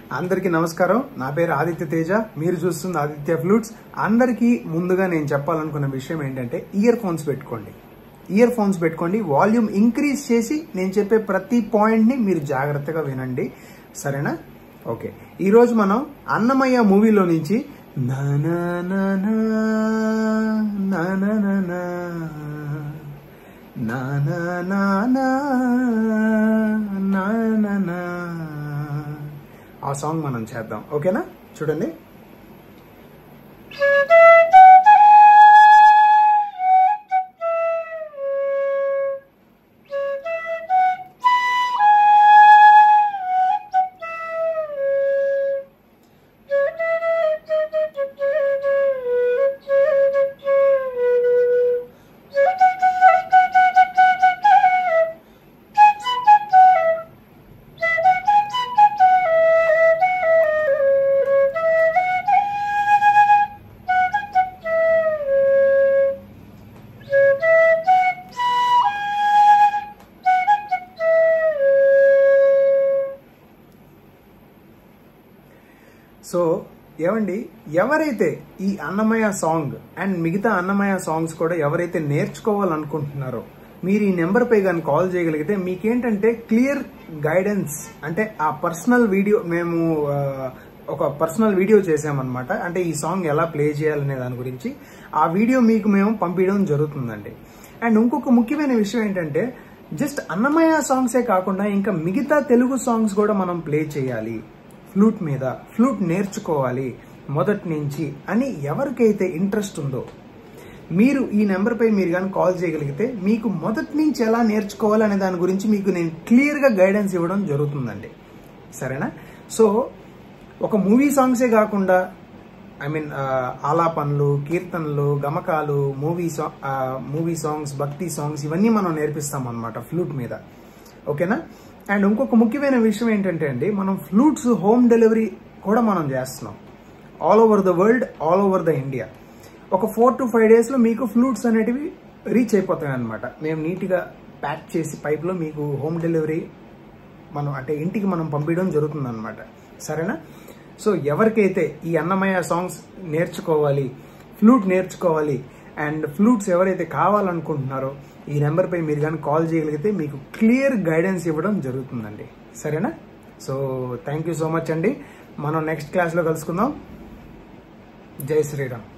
అందరికీ నమస్కారం నా పేరు ఆదిత్య తేజ మీరు చూస్తుంది ఆదిత్య ఫ్లూట్స్ అందరికీ ముందుగా నేను చెప్పాలనుకున్న విషయం ఏంటంటే ఇయర్ ఫోన్స్ పెట్టుకోండి ఇయర్ ఫోన్స్ పెట్టుకోండి వాల్యూమ్ ఇంక్రీజ్ చేసి నేను చెప్పే ప్రతి పాయింట్ని మీరు జాగ్రత్తగా వినండి సరేనా ఓకే ఈరోజు మనం అన్నమయ్య మూవీలో నుంచి నా నా నా నా నా నా నా నా నా నా నా నా నా నా నా ఆ సాంగ్ మనం చేద్దాం ఓకేనా చూడండి సో ఏమండి ఎవరైతే ఈ అన్నమయ్య సాంగ్ అండ్ మిగతా అన్నమయ్య సాంగ్స్ కూడా ఎవరైతే నేర్చుకోవాలనుకుంటున్నారో మీరు ఈ నెంబర్ పై కానీ కాల్ చేయగలిగితే మీకేంటంటే క్లియర్ గైడెన్స్ అంటే ఆ పర్సనల్ వీడియో మేము ఆ, ఒక పర్సనల్ వీడియో చేసామన్నమాట అంటే ఈ సాంగ్ ఎలా ప్లే చేయాలనే దాని గురించి ఆ వీడియో మీకు మేము పంపించడం జరుగుతుందండి అండ్ ఇంకొక ముఖ్యమైన విషయం ఏంటంటే జస్ట్ అన్నమయ్య సాంగ్సే కాకుండా ఇంకా మిగతా తెలుగు సాంగ్స్ కూడా మనం ప్లే చేయాలి ఫ్లూట్ మీద ఫ్లూట్ నేర్చుకోవాలి మొదటి నుంచి అని ఎవరికైతే ఇంట్రెస్ట్ ఉందో మీరు ఈ నెంబర్పై మీరు కానీ కాల్ చేయగలిగితే మీకు మొదటి నుంచి ఎలా నేర్చుకోవాలి అనే దాని గురించి మీకు నేను క్లియర్గా గైడెన్స్ ఇవ్వడం జరుగుతుందండి సరేనా సో ఒక మూవీ సాంగ్సే కాకుండా ఐ మీన్ ఆలాపనలు కీర్తనలు గమకాలు మూవీ సాంగ్ మూవీ సాంగ్స్ భక్తి సాంగ్స్ ఇవన్నీ మనం నేర్పిస్తాం అనమాట ఫ్లూట్ మీద ఓకేనా అండ్ ఇంకొక ముఖ్యమైన విషయం ఏంటంటే అండి మనం ఫ్లూట్స్ హోమ్ డెలివరీ కూడా మనం చేస్తున్నాం all over the world all over the India ఒక ఫోర్ టు ఫైవ్ డేస్లో మీకు ఫ్లూట్స్ అనేటివి రీచ్ అయిపోతాయి అనమాట మేము నీట్గా ప్యాక్ చేసి పైప్లో మీకు హోమ్ డెలివరీ మనం అంటే ఇంటికి మనం పంపించడం జరుగుతుంది అనమాట సరేనా సో ఎవరికైతే ఈ అన్నమయ్య సాంగ్స్ నేర్చుకోవాలి ఫ్లూట్ నేర్చుకోవాలి అండ్ ఫ్లూట్స్ ఎవరైతే కావాలనుకుంటున్నారో ఈ నెంబర్పై మీరు కానీ కాల్ చేయగలిగితే మీకు క్లియర్ గైడెన్స్ ఇవ్వడం జరుగుతుందండి సరేనా so thank you so much అండి మనం నెక్స్ట్ క్లాస్లో కలుసుకుందాం జై శ్రీరామ్